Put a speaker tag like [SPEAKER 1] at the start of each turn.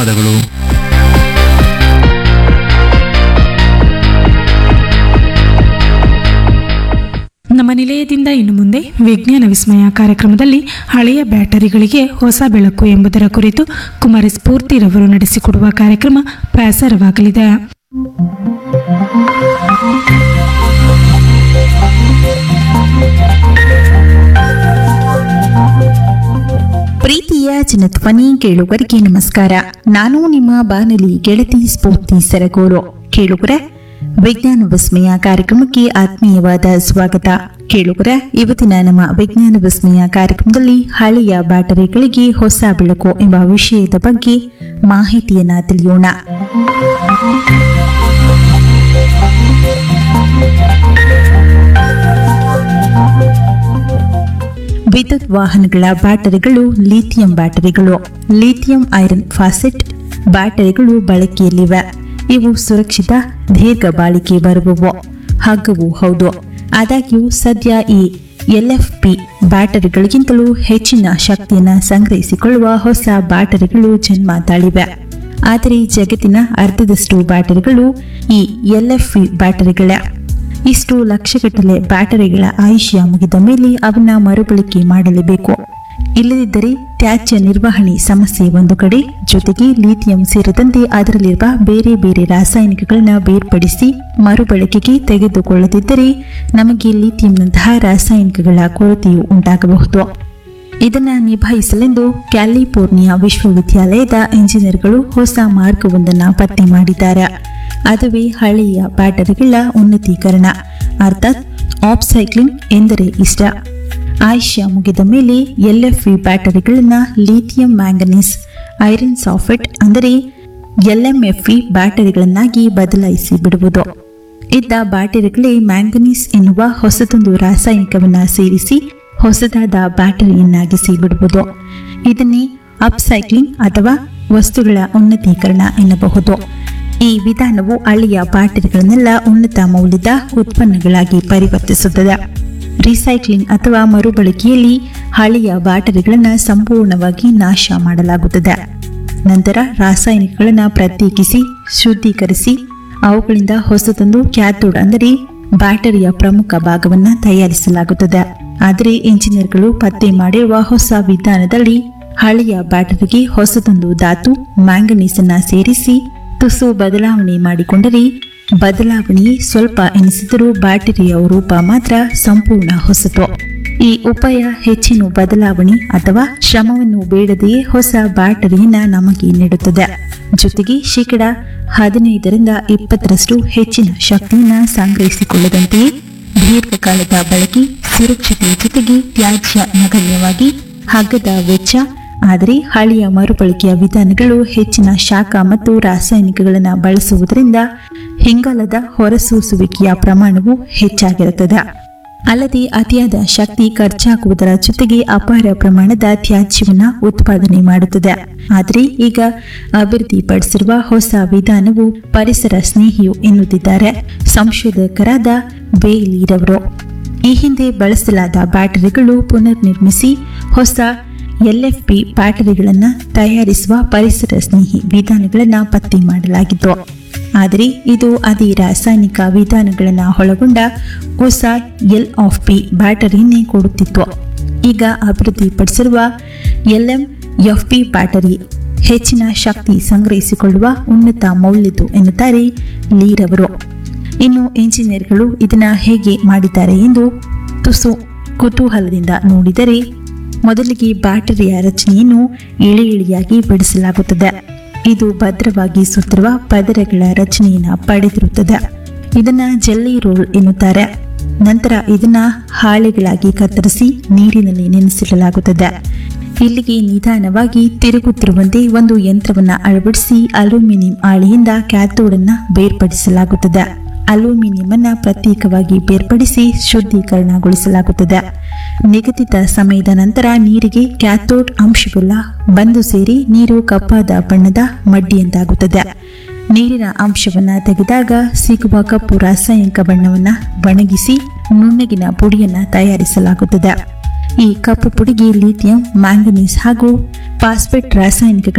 [SPEAKER 1] ಧನ್ಯವಾದಗಳು
[SPEAKER 2] ನಮ್ಮ ನಿಲಯದಿಂದ ಇನ್ನು ಮುಂದೆ ವಿಜ್ಞಾನ ವಿಸ್ಮಯ ಕಾರ್ಯಕ್ರಮದಲ್ಲಿ ಹಳೆಯ ಬ್ಯಾಟರಿಗಳಿಗೆ ಹೊಸ ಬೆಳಕು ಎಂಬುದರ ಕುರಿತು ಕುಮಾರಿ ಸ್ಫೂರ್ತಿರವರು ನಡೆಸಿಕೊಡುವ ಕಾರ್ಯಕ್ರಮ ಪ್ರಸಾರವಾಗಲಿದೆ
[SPEAKER 3] ಪ್ರೀತಿಯ ಜನಧ್ವನಿ ಕೇಳುಗರಿಗೆ ನಮಸ್ಕಾರ ನಾನು ನಿಮ್ಮ ಬಾನಲಿ ಗೆಳತಿ ಸ್ಫೂರ್ತಿ ಸರಗೂರು ಕೇಳುಗರ ವಿಜ್ಞಾನ ವಿಸ್ಮಯ ಕಾರ್ಯಕ್ರಮಕ್ಕೆ ಆತ್ಮೀಯವಾದ ಸ್ವಾಗತ ಕೇಳುಗರ ಇವತ್ತಿನ ನಮ್ಮ ವಿಜ್ಞಾನ ವಿಸ್ಮಯ ಕಾರ್ಯಕ್ರಮದಲ್ಲಿ ಹಳೆಯ ಬ್ಯಾಟರಿಗಳಿಗೆ ಹೊಸ ಬೆಳಕು ಎಂಬ ವಿಷಯದ ಬಗ್ಗೆ ಮಾಹಿತಿಯನ್ನ ತಿಳಿಯೋಣ ವಿದ್ಯುತ್ ವಾಹನಗಳ ಬ್ಯಾಟರಿಗಳು ಲಿಥಿಯಂ ಬ್ಯಾಟರಿಗಳು ಲಿಥಿಯಂ ಐರನ್ ಫಾಸೆಟ್ ಬ್ಯಾಟರಿಗಳು ಬಳಕೆಯಲ್ಲಿವೆ ಇವು ಸುರಕ್ಷಿತ ದೀರ್ಘ ಬಾಳಿಕೆ ಬರುವವು ಹಗ್ಗವು ಹೌದು ಆದಾಗ್ಯೂ ಸದ್ಯ ಈ ಎಲ್ಎಫ್ಪಿ ಬ್ಯಾಟರಿಗಳಿಗಿಂತಲೂ ಹೆಚ್ಚಿನ ಶಕ್ತಿಯನ್ನು ಸಂಗ್ರಹಿಸಿಕೊಳ್ಳುವ ಹೊಸ ಬ್ಯಾಟರಿಗಳು ಜನ್ಮ ತಾಳಿವೆ ಆದರೆ ಜಗತ್ತಿನ ಅರ್ಧದಷ್ಟು ಬ್ಯಾಟರಿಗಳು ಈ ಎಲ್ಎಫ್ಪಿ ಬ್ಯಾಟರಿಗಳೇ ಇಷ್ಟು ಲಕ್ಷಗಟ್ಟಲೆ ಬ್ಯಾಟರಿಗಳ ಆಯುಷ್ಯ ಮುಗಿದ ಮೇಲೆ ಅವನ್ನ ಮರುಬಳಕೆ ಮಾಡಲೇಬೇಕು ಇಲ್ಲದಿದ್ದರೆ ತ್ಯಾಜ್ಯ ನಿರ್ವಹಣೆ ಸಮಸ್ಯೆ ಒಂದು ಕಡೆ ಜೊತೆಗೆ ಲಿಥಿಯಂ ಸೇರಿದಂತೆ ಅದರಲ್ಲಿರುವ ಬೇರೆ ಬೇರೆ ರಾಸಾಯನಿಕಗಳನ್ನ ಬೇರ್ಪಡಿಸಿ ಮರುಬಳಕೆಗೆ ತೆಗೆದುಕೊಳ್ಳದಿದ್ದರೆ ನಮಗೆ ಲಿಥಿಯಂನಂತಹ ರಾಸಾಯನಿಕಗಳ ಕೊರತೆಯು ಉಂಟಾಗಬಹುದು ಇದನ್ನ ನಿಭಾಯಿಸಲೆಂದು ಕ್ಯಾಲಿಫೋರ್ನಿಯಾ ವಿಶ್ವವಿದ್ಯಾಲಯದ ಇಂಜಿನಿಯರ್ಗಳು ಹೊಸ ಮಾರ್ಗವೊಂದನ್ನು ಪತ್ತೆ ಮಾಡಿದ್ದಾರೆ ಅದುವೇ ಹಳೆಯ ಬ್ಯಾಟರಿಗಳ ಉನ್ನತೀಕರಣ ಅರ್ಥಾತ್ ಆಪ್ಸೈಕ್ಲಿಂಗ್ ಎಂದರೆ ಇಷ್ಟ ಆಯುಷ್ಯ ಮುಗಿದ ಮೇಲೆ ಎಲ್ಎಫ್ವಿ ಬ್ಯಾಟರಿಗಳನ್ನ ಲಿಥಿಯಂ ಮ್ಯಾಂಗನೀಸ್ ಐರನ್ ಸಾಫೆಟ್ ಅಂದರೆ ಎಲ್ಎಂಎಫ್ಇ ಬ್ಯಾಟರಿಗಳನ್ನಾಗಿ ಬದಲಾಯಿಸಿ ಬಿಡುವುದು ಇದ್ದ ಬ್ಯಾಟರಿಗಳೇ ಮ್ಯಾಂಗನೀಸ್ ಎನ್ನುವ ಹೊಸದೊಂದು ರಾಸಾಯನಿಕವನ್ನ ಸೇರಿಸಿ ಹೊಸದಾದ ಬ್ಯಾಟರಿಯನ್ನಾಗಿಸಿ ಬಿಡುವುದು ಇದನ್ನೇ ಅಪ್ಸೈಕ್ಲಿಂಗ್ ಅಥವಾ ವಸ್ತುಗಳ ಉನ್ನತೀಕರಣ ಎನ್ನಬಹುದು ಈ ವಿಧಾನವು ಹಳೆಯ ಬ್ಯಾಟರಿಗಳನ್ನೆಲ್ಲ ಉನ್ನತ ಮೌಲ್ಯದ ಉತ್ಪನ್ನಗಳಾಗಿ ಪರಿವರ್ತಿಸುತ್ತದೆ ರಿಸೈಕ್ಲಿಂಗ್ ಅಥವಾ ಮರುಬಳಕೆಯಲ್ಲಿ ಹಳೆಯ ಬ್ಯಾಟರಿಗಳನ್ನು ಸಂಪೂರ್ಣವಾಗಿ ನಾಶ ಮಾಡಲಾಗುತ್ತದೆ ನಂತರ ರಾಸಾಯನಿಕಗಳನ್ನು ಪ್ರತ್ಯೇಕಿಸಿ ಶುದ್ಧೀಕರಿಸಿ ಅವುಗಳಿಂದ ಹೊಸದೊಂದು ಕ್ಯಾಥೋಡ್ ಅಂದರೆ ಬ್ಯಾಟರಿಯ ಪ್ರಮುಖ ಭಾಗವನ್ನು ತಯಾರಿಸಲಾಗುತ್ತದೆ ಆದರೆ ಇಂಜಿನಿಯರ್ಗಳು ಪತ್ತೆ ಮಾಡಿರುವ ಹೊಸ ವಿಧಾನದಲ್ಲಿ ಹಳೆಯ ಬ್ಯಾಟರಿಗೆ ಹೊಸದೊಂದು ಧಾತು ಮ್ಯಾಂಗನೀಸ್ ಅನ್ನ ಸೇರಿಸಿ ತುಸು ಬದಲಾವಣೆ ಮಾಡಿಕೊಂಡರೆ ಬದಲಾವಣೆ ಸ್ವಲ್ಪ ಎನಿಸಿದರೂ ಬ್ಯಾಟರಿಯ ರೂಪ ಮಾತ್ರ ಸಂಪೂರ್ಣ ಹೊಸತು ಈ ಉಪಾಯ ಹೆಚ್ಚಿನ ಬದಲಾವಣೆ ಅಥವಾ ಶ್ರಮವನ್ನು ಬೇಡದೆಯೇ ಹೊಸ ಬ್ಯಾಟರಿಯನ್ನ ನಮಗೆ ನೀಡುತ್ತದೆ ಜೊತೆಗೆ ಶೇಕಡ ಹದಿನೈದರಿಂದ ಇಪ್ಪತ್ತರಷ್ಟು ಹೆಚ್ಚಿನ ಶಕ್ತಿಯನ್ನ ಸಂಗ್ರಹಿಸಿಕೊಳ್ಳದಂತೆಯೇ ದೀರ್ಘಕಾಲದ ಬಳಕೆ ಸುರಕ್ಷತೆಯ ಜೊತೆಗೆ ತ್ಯಾಜ್ಯ ನಗಣ್ಯವಾಗಿ ಹಗ್ಗದ ವೆಚ್ಚ ಆದರೆ ಹಳೆಯ ಮರುಬಳಕೆಯ ವಿಧಾನಗಳು ಹೆಚ್ಚಿನ ಶಾಖ ಮತ್ತು ರಾಸಾಯನಿಕಗಳನ್ನು ಬಳಸುವುದರಿಂದ ಹಿಂಗಾಲದ ಹೊರಸೂಸುವಿಕೆಯ ಪ್ರಮಾಣವು ಹೆಚ್ಚಾಗಿರುತ್ತದೆ ಅಲ್ಲದೆ ಅತಿಯಾದ ಶಕ್ತಿ ಖರ್ಚಾಗುವುದರ ಜೊತೆಗೆ ಅಪಾರ ಪ್ರಮಾಣದ ತ್ಯಾಜ್ಯವನ್ನ ಉತ್ಪಾದನೆ ಮಾಡುತ್ತದೆ ಆದರೆ ಈಗ ಅಭಿವೃದ್ಧಿಪಡಿಸಿರುವ ಹೊಸ ವಿಧಾನವು ಪರಿಸರ ಸ್ನೇಹಿಯು ಎನ್ನುತ್ತಿದ್ದಾರೆ ಸಂಶೋಧಕರಾದ ಬೇಲೀರವರು ಈ ಹಿಂದೆ ಬಳಸಲಾದ ಬ್ಯಾಟರಿಗಳು ಪುನರ್ನಿರ್ಮಿಸಿ ಹೊಸ ಎಲ್ಎಫ್ಪಿ ಬ್ಯಾಟರಿಗಳನ್ನು ತಯಾರಿಸುವ ಪರಿಸರ ಸ್ನೇಹಿ ವಿಧಾನಗಳನ್ನು ಪತ್ತೆ ಮಾಡಲಾಗಿತ್ತು ಆದರೆ ಇದು ಅದೇ ರಾಸಾಯನಿಕ ವಿಧಾನಗಳನ್ನು ಒಳಗೊಂಡ ಹೊಸ ಎಲ್ ಆಫ್ ಪಿ ಬ್ಯಾಟರಿಯನ್ನೇ ಕೊಡುತ್ತಿತ್ತು ಈಗ ಅಭಿವೃದ್ಧಿಪಡಿಸಿರುವ ಎಲ್ಎಂ ಎಫ್ ಪಿ ಬ್ಯಾಟರಿ ಹೆಚ್ಚಿನ ಶಕ್ತಿ ಸಂಗ್ರಹಿಸಿಕೊಳ್ಳುವ ಉನ್ನತ ಮೌಲ್ಯದ್ದು ಎನ್ನುತ್ತಾರೆ ಲೀರವರು ಇನ್ನು ಇಂಜಿನಿಯರ್ಗಳು ಇದನ್ನ ಹೇಗೆ ಮಾಡಿದ್ದಾರೆ ಎಂದು ತುಸು ಕುತೂಹಲದಿಂದ ನೋಡಿದರೆ ಮೊದಲಿಗೆ ಬ್ಯಾಟರಿಯ ರಚನೆಯನ್ನು ಇಳಿ ಇಳಿಯಾಗಿ ಬಿಡಿಸಲಾಗುತ್ತದೆ ಇದು ಭದ್ರವಾಗಿ ಸುತ್ತಿರುವ ಪದರಗಳ ರಚನೆಯನ್ನು ಪಡೆದಿರುತ್ತದೆ ಇದನ್ನ ಜೆಲ್ಲಿ ರೋಲ್ ಎನ್ನುತ್ತಾರೆ ನಂತರ ಇದನ್ನ ಹಾಳೆಗಳಾಗಿ ಕತ್ತರಿಸಿ ನೀರಿನಲ್ಲಿ ನೆನೆಸಿಡಲಾಗುತ್ತದೆ ಇಲ್ಲಿಗೆ ನಿಧಾನವಾಗಿ ತಿರುಗುತ್ತಿರುವಂತೆ ಒಂದು ಯಂತ್ರವನ್ನ ಅಳವಡಿಸಿ ಅಲ್ಯೂಮಿನಿಯಂ ಹಾಳೆಯಿಂದ ಕ್ಯಾಥೋಡನ್ನ ಬೇರ್ಪಡಿಸಲಾಗುತ್ತದೆ ಅಲ್ಯೂಮಿನಿಯಂ ಅನ್ನ ಪ್ರತ್ಯೇಕವಾಗಿ ಬೇರ್ಪಡಿಸಿ ಶುದ್ಧೀಕರಣಗೊಳಿಸಲಾಗುತ್ತದೆ ನಿಗದಿತ ಸಮಯದ ನಂತರ ನೀರಿಗೆ ಕ್ಯಾಥೋಡ್ ಅಂಶವೆಲ್ಲ ಬಂದು ಸೇರಿ ನೀರು ಕಪ್ಪಾದ ಬಣ್ಣದ ಮಡ್ಡಿಯಂತಾಗುತ್ತದೆ ನೀರಿನ ಅಂಶವನ್ನ ತೆಗೆದಾಗ ಸಿಗುವ ಕಪ್ಪು ರಾಸಾಯನಿಕ ಬಣ್ಣವನ್ನ ಒಣಗಿಸಿ ನುಣ್ಣಗಿನ ಪುಡಿಯನ್ನ ತಯಾರಿಸಲಾಗುತ್ತದೆ ಈ ಕಪ್ಪು ಪುಡಿಗೆ ಲಿಥಿಯಂ ಮ್ಯಾಂಗನೀಸ್ ಹಾಗೂ ಫಾಸ್ಫೇಟ್ ರಾಸಾಯನಿಕಗಳ